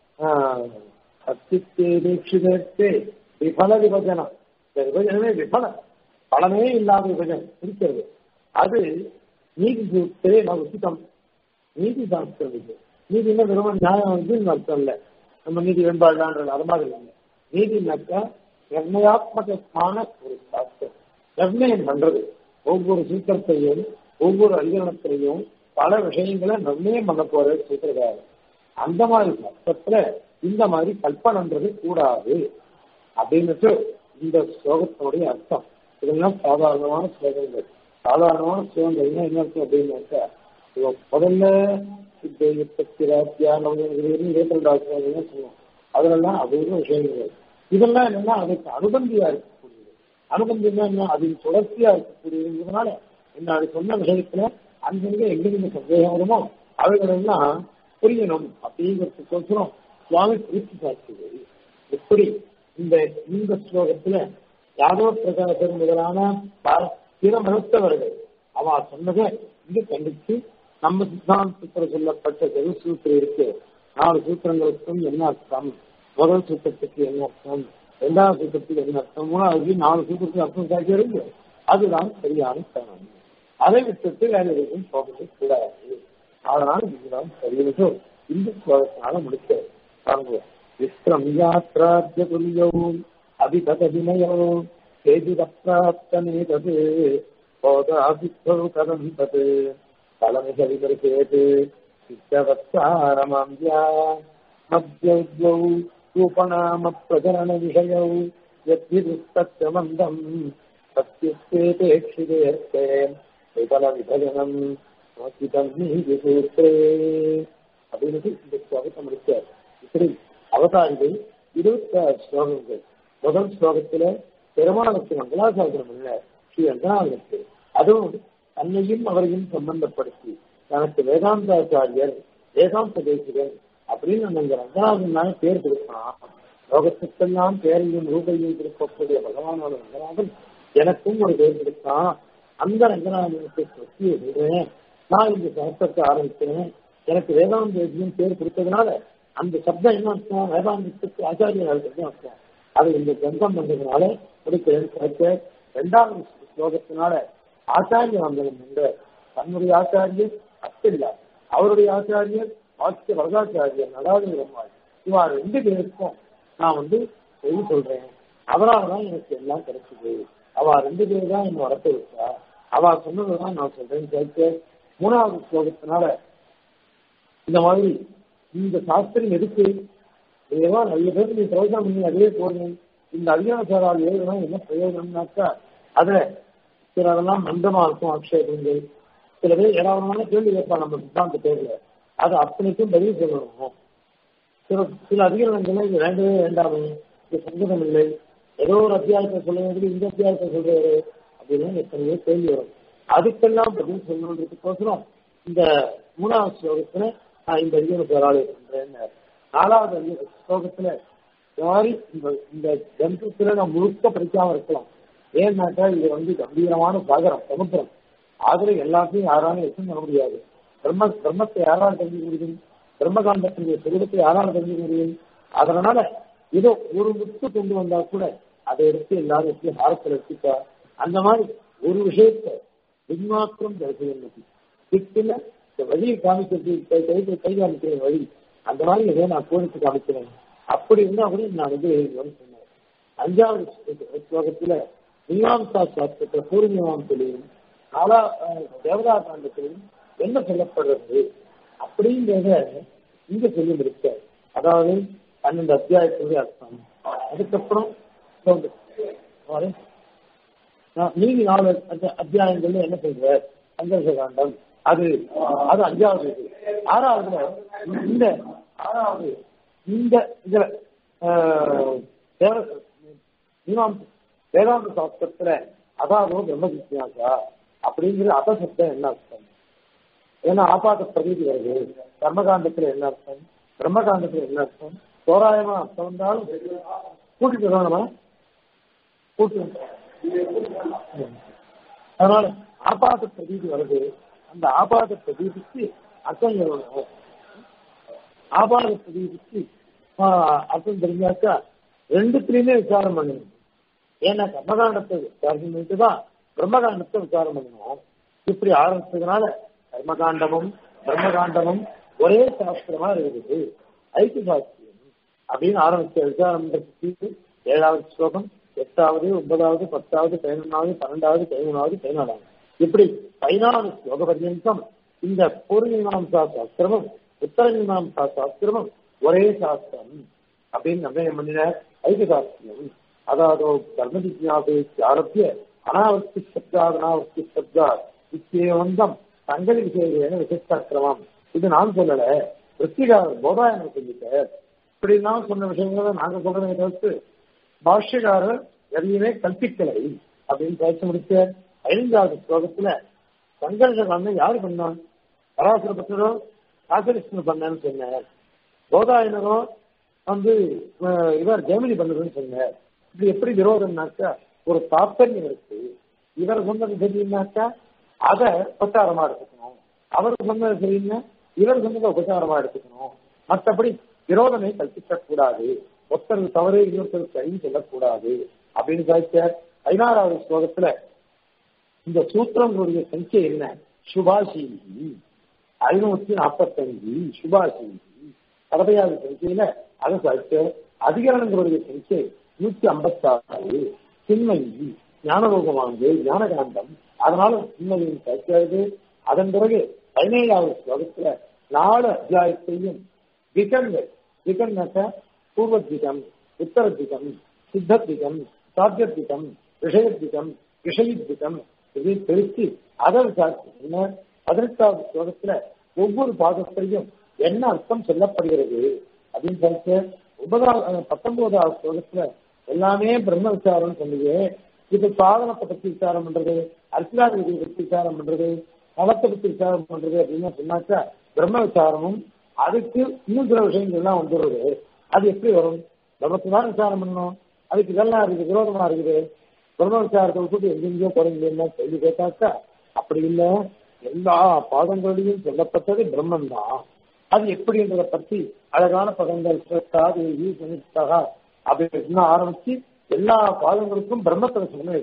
சத்தியத்தே விபல விபஜனம் இந்த விபஜனமே விபலம் பலமே இல்லாத விபஜனம் இருக்கிறது அது நீதி சூத்திரே நான் உச்சிதம் நீதி சாஸ்திரம் இது நீதி என்ன வெறும் நியாயம் வந்து அர்த்தம் இல்லை நம்ம நீதி வெண்பாடுலான்றது அது மாதிரி இல்லை நீதினாக்கா நிர்ணயாத்மகமான ஒரு சாஸ்திரம் நிர்ணயம் பண்றது ஒவ்வொரு சூத்திரத்தையும் ஒவ்வொரு அதிகரணத்திலையும் பல விஷயங்களை நிர்ணயம் பண்ண போற சூத்திரக்காரர் அந்த மாதிரி சட்டத்துல இந்த மாதிரி கல்பனன்றது கூடாது அப்படின்னுட்டு இந்த ஸ்லோகத்தினுடைய அர்த்தம் இதெல்லாம் சாதாரணமான ஸ்லோகங்கள் சாதாரணமான ஸ்லோகங்கள் என்ன அர்த்தம் அப்படின்னாக்கா இவ முதல்ல சித்த யுத்தத்தி ராத்தியானம் இருபத்தி ரெண்டாவது சொல்லுவோம் அதுலெல்லாம் அபூர்வ விஷயங்கள் இதெல்லாம் என்னன்னா அதுக்கு அனுபந்தியா இருக்கக்கூடியது அனுபந்தினா என்ன அதில் தொடர்ச்சியா இருக்கக்கூடியதுனால என்ன அது சொன்ன விஷயத்துல அங்கங்க எங்கெங்க சந்தேகம் வருமோ அவைகளெல்லாம் புரியணும் அப்படிங்கிறதுக்கோசரம் சுவாமி குறித்து பார்க்கிறது எப்படி இந்த இந்த ஸ்லோகத்துல யாதவ பிரகாசர் முதலான ப- பிற மறுத்தவர்கள் அவ சொன்னதை இது கண்டித்து நம்ம சித்தாந்தத்தில் சொல்லப்பட்ட ஜெக சூத்திரம் இருக்கு நாலு சூத்திரங்களுக்கும் என்ன அர்த்தம் முதல் சூத்திரத்துக்கு என்ன அர்த்தம் இரண்டாவது சூத்திரத்துக்கு என்ன அர்த்தம் மூணாவது நாலு சூத்திரத்துக்கு அர்த்தம் காட்சி இருக்கு அதுதான் சரியான காரணம் அதை விட்டுட்டு வேற எதுவும் போகவே கூடாது அதனால இதுதான் சரியாக இந்த ஸ்லோகத்தினால முடிக்க பாருங்க விஸ்ரம் யாத்ராஜ்ய துல்யோ அபிகத வினயோ கேஜிதப்ராப்தமே தது போதாபித்தோ கதம் தது பலமிக விபரிசேத் சித்தவத்சாரமாம்யா மத்தியௌத்யௌ ரூபநாம பிரகரண விஷயௌ யத்விதுஸ்தத்ய மந்தம் சத்யுஸ்தேபேட்சிதேர்த்தே விபல விபஜனம் நோக்கிதம் நீதி சூத்திரே அப்படின்னு இந்த ஸ்லோகத்தை முடிச்சார் இப்படி அவதாரிகள் இருபத்தி ஆறு ஸ்லோகங்கள் முதல் ஸ்லோகத்துல பெருமாளுக்கு மங்களாசாசனம் இல்ல ஸ்ரீ ரங்கநாதனுக்கு அதுவும் தன்னையும் அவரையும் சம்பந்தப்படுத்தி தனக்கு வேதாந்தாச்சாரியர் வேதாந்த தேசிகர் அப்படின்னு நம்ம இந்த ரங்கநாதன் பேர் கொடுக்கலாம் லோகத்துக்கெல்லாம் பேரையும் ரூபையும் கொடுக்கக்கூடிய பகவானோட ரங்கநாதன் எனக்கும் ஒரு பேர் கொடுத்தான் அந்த ரங்கநாதனுக்கு சக்தியை சொல்றேன் நான் இந்த சாஸ்திரத்தை ஆரம்பிச்சேன் எனக்கு வேதாந்த தேசியம் பேர் கொடுத்ததுனால அந்த சப்தம் என்ன அர்த்தம் வேதாந்தத்துக்கு ஆச்சாரியர் இருக்கிறது அர்த்தம் அது இந்த கிரந்தம் பண்றதுனால கொடுக்கிறேன் கிடைக்க இரண்டாவது ஸ்லோகத்தினால ஆச்சாரிய வந்தவன் உண்டு தன்னுடைய ஆச்சாரியர் அத்தில்லா அவருடைய ஆச்சாரியர் வாக்கிய வரதாச்சாரியர் நடாது பெருமாள் இவா ரெண்டு பேருக்கும் நான் வந்து செய்தி சொல்றேன் அதனாலதான் எனக்கு எல்லாம் கிடைச்சது அவ ரெண்டு பேர் தான் என்ன வளர்த்து வச்சா அவ சொன்னதுதான் நான் சொல்றேன் கேட்க மூணாவது ஸ்லோகத்தினால இந்த மாதிரி இந்த சாஸ்திரம் எதுக்கு ஏதோ நிறைய பேருக்கு நீ பிரயோஜனம் பண்ணி அதே போடுங்க இந்த அரியாசாரால் எழுதணும் என்ன பிரயோஜனம்னாக்கா அதை சில அதெல்லாம் மந்தமா இருக்கும் அக்ஷேபங்கள் சில பேர் ஏராளமான கேள்வி கேட்பா நம்ம சித்தாந்த பேர்ல அது அத்தனைக்கும் பதில் சொல்லணும் சில சில அதிகாரங்கள் இது வேண்டவே வேண்டாமே இது சங்கடம் இல்லை ஏதோ ஒரு அத்தியாயத்தை சொல்ல வேண்டியது இந்த அத்தியாயத்தை சொல்றாரு அப்படின்னு எத்தனையோ கேள்வி வரும் அதுக்கெல்லாம் பதில் சொல்லணுன்றதுக்கோசரம் இந்த மூணாவது ஸ்லோகத்துல நான் இந்த அதிகார பேராளி பண்றேன்னு நாலாவது அதிகார ஸ்லோகத்துல யாரி இந்த இந்த கிரந்தத்துல நான் முழுக்க படிக்காம இருக்கலாம் ஏன்னாக்கா இது வந்து கம்பீரமான சாகரம் சமுத்திரம் அதுல எல்லாத்தையும் யாராலும் எதுவும் பண்ண முடியாது பிரம்ம பிரம்மத்தை யாரால் தெரிஞ்சுக்க முடியும் பிரம்மகாண்டத்தினுடைய சுரூபத்தை யாரால் தெரிஞ்சுக்க முடியும் அதனால ஏதோ ஒரு முத்து கொண்டு வந்தா கூட அதை எடுத்து எல்லாரும் எப்படி ஹாரத்தில் எடுத்துக்கா அந்த மாதிரி ஒரு விஷயத்தை பின்மாற்றம் தரிசனம் திட்டுல இந்த வழியை காமிக்கிறது கை கை கை காமிக்கிற வழி அந்த மாதிரி ஏதோ நான் கோரிக்கை காமிக்கிறேன் அப்படி இருந்தா கூட நான் வந்து சொன்னேன் அஞ்சாவது ஸ்லோகத்துல மீமாம்சா சாஸ்திரத்துல பூர்வ மீமாம்சலையும் காலா தேவதா காண்டத்திலையும் என்ன சொல்லப்படுறது அப்படிங்கிறத இங்க சொல்லி இருக்க அதாவது பன்னெண்டு அத்தியாயத்துடைய அர்த்தம் அதுக்கப்புறம் மீதி நாலு அத்தியாயங்கள்ல என்ன சொல்ற சந்தர்ஷ காண்டம் அது அது அஞ்சாவது ஆறாவதுல இந்த ஆறாவது இந்த இதுல வேதாந்த சாஸ்திரத்துல அதாவது பிரம்ம ஜிக்யாசா அப்படிங்கிற அத சப்தம் என்ன அர்த்தம் ஏன்னா ஆபாத பிரதீதி வருது கர்மகாண்டத்துல என்ன அர்த்தம் பிரம்மகாண்டத்துல என்ன அர்த்தம் தோராயமா அர்த்தம் வந்தாலும் கூட்டிட்டு வரணுமா கூட்டு அதனால ஆபாத பிரதீதி வருது அந்த ஆபாத பிரதீதிக்கு அர்த்தம் சொல்லணும் ஆபாத பிரதீதிக்கு அர்த்தம் தெரிஞ்சாக்கா ரெண்டுத்திலையுமே விசாரம் பண்ணணும் ஏன்னா கர்மகாண்டத்தை விசாரம் பண்ணிட்டு தான் பிரம்மகாண்டத்தை விசாரம் பண்ணணும் இப்படி ஆரம்பிச்சதுனால கர்மகாண்டமும் பிரம்மகாண்டமும் ஒரே சாஸ்திரமா இருக்குது ஐக்கிய சாஸ்திரம் அப்படின்னு ஆரம்பிச்ச விசாரம் பண்றதுக்கு ஏழாவது ஸ்லோகம் எட்டாவது ஒன்பதாவது பத்தாவது பதினொன்றாவது பன்னெண்டாவது பதிமூணாவது பதினாலாவது இப்படி பதினாலு ஸ்லோக பர்யந்தம் இந்த பூர்வ மீமாம்சா சாஸ்திரமும் உத்தர மீமாம்சா சாஸ்திரமும் ஒரே சாஸ்திரம் அப்படின்னு நிர்ணயம் பண்ணின ஐக்கிய சாஸ்திரம் அதாவது கர்ம ஜிஜாபே ஆரம்பிய அனாவர்த்தி சப்தா அனாவர்த்தி சப்தா இச்சேவந்தம் தங்கள் விஷயம் விசிஷ்டாக்கிரமம் இது நான் சொல்லல விற்பிகாரர் போதாயனர் சொல்லிட்டார் இப்படி நான் சொன்ன விஷயங்களை நாங்க சொல்றதை தவிர்த்து பாஷ்யக்காரர் எதையுமே கற்பிக்கலை அப்படின்னு பேச முடிச்ச ஐந்தாவது ஸ்லோகத்துல சங்கர்ஷன் யாரு பண்ணான் பராசர பக்தரோ ராசகிருஷ்ணன் பண்ணான்னு சொன்னார் போதாயனரோ வந்து இவர் ஜெமினி பண்ணதுன்னு சொன்னார் இப்படி எப்படி விரோதம்னாக்கா ஒரு தாற்பயம் இருக்கு இவர் சொன்னது சரியின்னாக்கா அதை உபச்சாரமா எடுத்துக்கணும் அவர் சொன்னது சரியில்லை இவர் சொன்னதை உபச்சாரமா எடுத்துக்கணும் மற்றபடி விரோதனை கற்பிக்க கூடாது ஒருத்தர் தவறு இன்னொருத்தர் சரி சொல்லக்கூடாது அப்படின்னு காய்ச்ச பதினாறாவது ஸ்லோகத்துல இந்த சூத்திரங்களுடைய சங்கிய என்ன சுபாஷீகி ஐநூத்தி நாற்பத்தஞ்சு சுபாஷீகி கடையாவது சங்கியில அதை சாய்ச்ச அதிகரணங்களுடைய சங்கியை நூத்தி ஐம்பத்தாறு சின்மயி ஞானரோகமானது ஞானகாண்டம் அதனால சின்மயின் சாய்க்கிறது அதன் பிறகு பதினேழாவது ஸ்லோகத்துல நாலு அத்தியாயத்தையும் திகங்கள் திகன்னாக்க பூர்வத்விகம் உத்தரத்விகம் சித்தத்விகம் சாத்தியத்விகம் விஷயத்விகம் விஷயத்விகம் இதை பிரித்து அதை விசாரிச்சு என்ன பதினெட்டாவது ஸ்லோகத்துல ஒவ்வொரு பாகத்திலையும் என்ன அர்த்தம் சொல்லப்படுகிறது அப்படின்னு சொல்லிட்டு ஒன்பதாவது பத்தொன்பதாவது ஸ்லோகத்துல எல்லாமே பிரம்ம விசாரம் சொல்லுது இது சாதனத்தை பத்தி விசாரம் பண்றது அர்ச்சனா விதியை பத்தி விசாரம் பண்றது நலத்தை பத்தி விசாரம் பண்றது அப்படின்னு சொன்னாக்கா பிரம்ம விசாரமும் அதுக்கு இன்னும் சில விஷயங்கள் எல்லாம் வந்துடுறது அது எப்படி வரும் பிரம்மத்தை தான் விசாரம் பண்ணணும் அதுக்கு இதெல்லாம் இருக்குது விரோதமா இருக்குது பிரம்ம விசாரத்தை விட்டுட்டு எங்கெங்கயோ குறைஞ்சா கேள்வி கேட்டாக்கா அப்படி இல்லை எல்லா பாதங்களிலும் சொல்லப்பட்டது பிரம்மன் தான் அது எப்படின்றத பத்தி அழகான பதங்கள் சனித்தகா அப்படின்னு ஆரம்பிச்சு எல்லா பாதங்களுக்கும் பிரம்மத்துல சொன்ன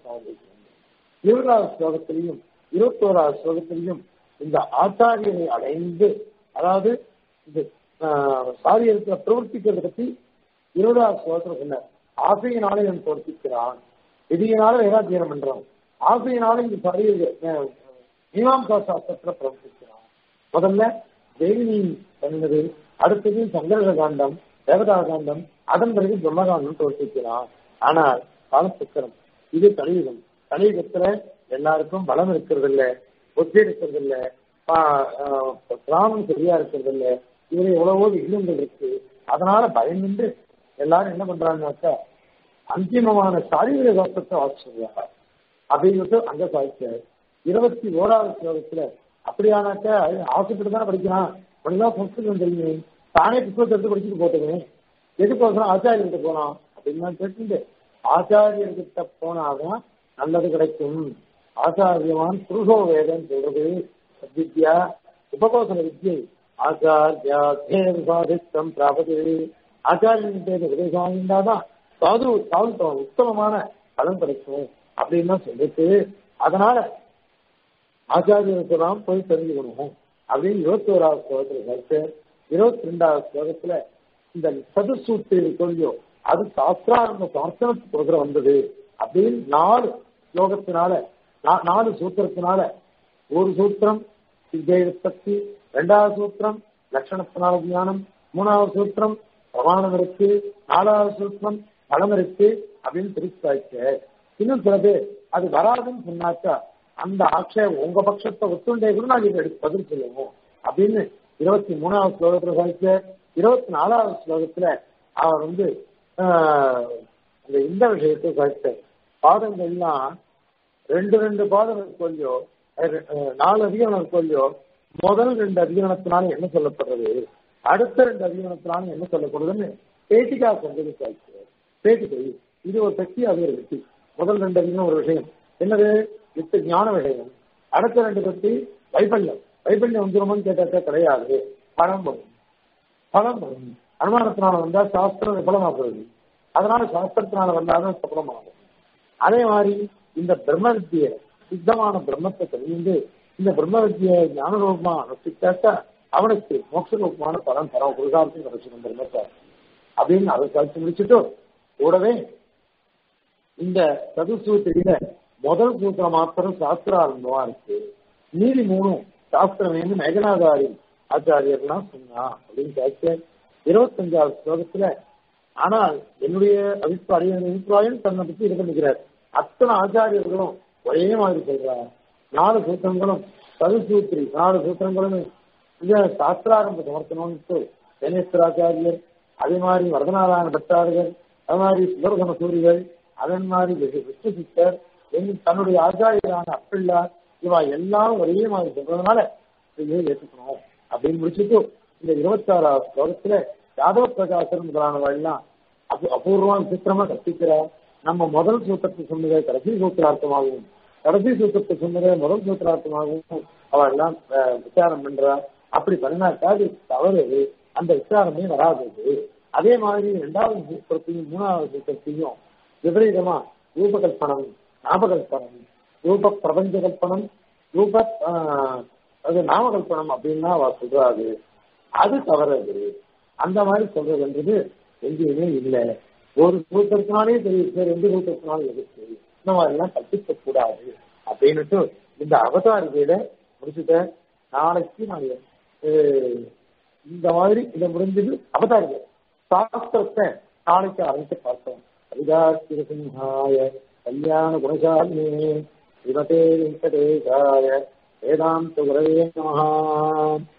இருபதாவது ஸ்லோகத்திலையும் இருபத்தோராவது ஸ்லோகத்திலையும் இந்த ஆச்சாரியனை அடைந்து அதாவது இந்த சாரியத்துல பிரவர்த்திக்கிறத பத்தி இருபதாவது ஸ்லோகத்துல சொன்னார் ஆசையினாலே நான் பிரவர்த்திக்கிறான் விதியினால வேதாத்தியனம் பண்றான் ஆசையினால இந்த சாரிய மீமாம்சா சாஸ்திரத்துல பிரவர்த்திக்கிறான் முதல்ல தேவினி பண்ணது அடுத்தது சங்கரக காண்டம் தேவதா காண்டம் அதன் பிறகு பிரம்மகாண்டம் பிரவர்த்திக்கிறான் ஆனால் காலசக்கரம் இது கலியுகம் கலியுகத்துல எல்லாருக்கும் பலம் இருக்கிறது இல்ல புத்தி இருக்கிறது இல்ல பிராணம் சரியா இருக்கிறது இல்ல இதுல எவ்வளவோ விகிதங்கள் இருக்கு அதனால பயமின்றி எல்லாரும் என்ன பண்றாங்கனாக்கா அந்திமமான சாரீர தோஷத்தை வாசிச்சாங்க அப்படிங்கிறது அங்க சாதிச்சார் இருபத்தி ஓராவது ஸ்லோகத்துல அப்படியானாக்கா ஆசைப்பட்டு தானே படிக்கிறான் உனக்குதான் சம்ஸ்கிருதம் தெரியுமே தானே புத்தகத்தை எடுத்து படிச்சுட்டு போட்டுவேன் எதுக்கோசரம் ஆச்சாரியர்கிட்ட போனான் அப்படின்னு நான் கேட்டு ஆச்சாரியர்கிட்ட போனாதான் நல்லது கிடைக்கும் ஆச்சாரியமான் புருஷோ வேதம் சொல்றது சத்வித்யா உபகோசன வித்யை ஆச்சாரியா சாதித்தம் பிராபது ஆச்சாரியன் பேர் உபதேசம் வாங்கிட்டாதான் சாது சாது உத்தமமான பலன் கிடைக்கும் அப்படின்னு தான் சொல்லிட்டு அதனால ஆச்சாரியருக்கு தான் போய் தெரிஞ்சுக்கணும் அப்படின்னு இருபத்தி ஓராவது ஸ்லோகத்துல கருத்து இருபத்தி ரெண்டாவது ஸ்லோகத்துல இந்த சதுசூத்து கொள்ளியோ அது சாஸ்திராரம்ப சமர்த்தனத்துக்கு கொடுக்குற வந்தது அப்படின்னு நாலு ஸ்லோகத்தினால நாலு சூத்திரத்தினால ஒரு சூத்திரம் சித்தேயுற்பத்தி ரெண்டாவது சூத்திரம் லட்சணத்தினால ஞானம் மூணாவது சூத்திரம் பிரமாணம் இருக்கு நாலாவது சூத்திரம் பலம் இருக்கு அப்படின்னு பிரிச்சாச்சு இன்னும் சில பேர் அது வராதுன்னு சொன்னாக்கா அந்த ஆட்சேபம் உங்க பட்சத்தை ஒத்துண்டே கூட நாங்க இதை எடுத்து பதில் சொல்லுவோம் அப்படின்னு இருபத்தி மூணாவது ஸ்லோகத்துல சாதிச்ச இருபத்தி நாலாவது ஸ்லோகத்துல அவர் வந்து இந்த இந்த விஷயத்தை சாதிச்ச பாதங்கள்லாம் ரெண்டு ரெண்டு பாதம் இருக்கொல்லையோ நாலு அதிகரணம் இருக்கொல்லையோ முதல் ரெண்டு அதிகரணத்தினால என்ன சொல்லப்படுறது அடுத்த ரெண்டு அதிகரணத்தினால என்ன சொல்லப்படுதுன்னு பேட்டிக்கா கொண்டது சாதிச்சு பேட்டிக்கை இது ஒரு சக்தி அது ஒரு வெற்றி முதல் ரெண்டு அதிகம் ஒரு விஷயம் என்னது வித்து ஞான விஷயம் அடுத்த ரெண்டு பத்தி வைபல்யம் வைபல்யம் வந்துருமோன்னு கேட்டாக்கா கிடையாது பணம் வரும் பலம் வரும் அனுமானத்தினால வந்தா சாஸ்திரம் விபலமாகிறது அதனால சாஸ்திரத்தினால வந்தாலும் சபலமாகும் அதே மாதிரி இந்த பிரம்ம வித்திய சித்தமான பிரம்மத்தை தெரிந்து இந்த பிரம்ம வித்திய ஞான ரூபமா அனுஷ்டிச்சாக்கா அவனுக்கு மோட்ச ரூபமான பலன் தரம் குருகாரத்தையும் கிடைச்சிடும் பிரம்மத்தை அப்படின்னு அதை கழிச்சு முடிச்சுட்டு கூடவே இந்த சதுசூத்திரியில முதல் சூத்திரம் மாத்திரம் சாஸ்திராரம்பமா இருக்கு மீதி மூணும் சாஸ்திரம் வந்து மேகநாதாரி ஆச்சாரியர்லாம் சொன்னா அப்படின்னு கேட்க இருபத்தஞ்சாவது ஸ்லோகத்துல ஆனால் என்னுடைய அபிப்பிராயம் அபிப்பிராயம் தன்னை பத்தி இது பண்ணிக்கிறார் அத்தனை ஆச்சாரியர்களும் ஒரே மாதிரி சொல்றார் நாலு சூத்திரங்களும் சதுசூத்திரி நாலு சூத்திரங்களும் இந்த சாஸ்திராரம்ப சமர்த்தனம்னு சேனேஸ்வராச்சாரியர் அதே மாதிரி வரதநாராயண பட்டார்கள் அது மாதிரி சுதர்சன சூரிகள் அதன் மாதிரி விஷ்ணு சித்தர் தன்னுடைய ஆச்சாரியரான அப்பிள்ளார் இவா எல்லாம் ஒரே மாதிரி சொல்றதுனால இதையே ஏற்றுக்கணும் அப்படின்னு முடிச்சுட்டு இந்த இருபத்தாறாவது ஸ்லோகத்துல யாதவ பிரகாசர் முதலானவெல்லாம் அபூ அபூர்வமான சித்திரமா கற்பிக்கிறார் நம்ம முதல் சூத்திரத்தை சொன்னதை கடைசி சூத்திரார்த்தமாகவும் கடைசி சூத்திரத்தை சொன்னதை முதல் சூத்திரார்த்தமாகவும் அவ எல்லாம் விசாரம் பண்றா அப்படி பண்ணினாக்கா அது தவறு அந்த விசாரமே வராதது அதே மாதிரி இரண்டாவது சூத்திரத்தையும் மூணாவது சூத்திரத்தையும் விபரீதமா ரூபகல்பனம் நாமகல்பனம் ரூப பிரபஞ்ச கல்பனம் ரூப அது நாமகல்பனம் அப்படின்னா அவ சொல்றாது அது தவறது அந்த மாதிரி சொல்றதுன்றது எங்கேயுமே இல்லை ஒரு சூத்திரத்தினாலே தெரியும் சார் ரெண்டு சூத்திரத்தினாலும் எதுக்கு இந்த மாதிரி எல்லாம் கற்பிக்க கூடாது அப்படின்னுட்டு இந்த அவதாரிகையில முடிச்சுட்ட நாளைக்கு நான் இந்த மாதிரி இதை முடிஞ்சது அவதாரிகை சாஸ்திரத்தை நாளைக்கு ஆரம்பித்து பார்த்தோம் கவிதாசிரசிம்ஹாய கல்யாண குணசாலினே ஸ்ரீமதே வெங்கடேசாய வேதாந்த குரவே நமஹா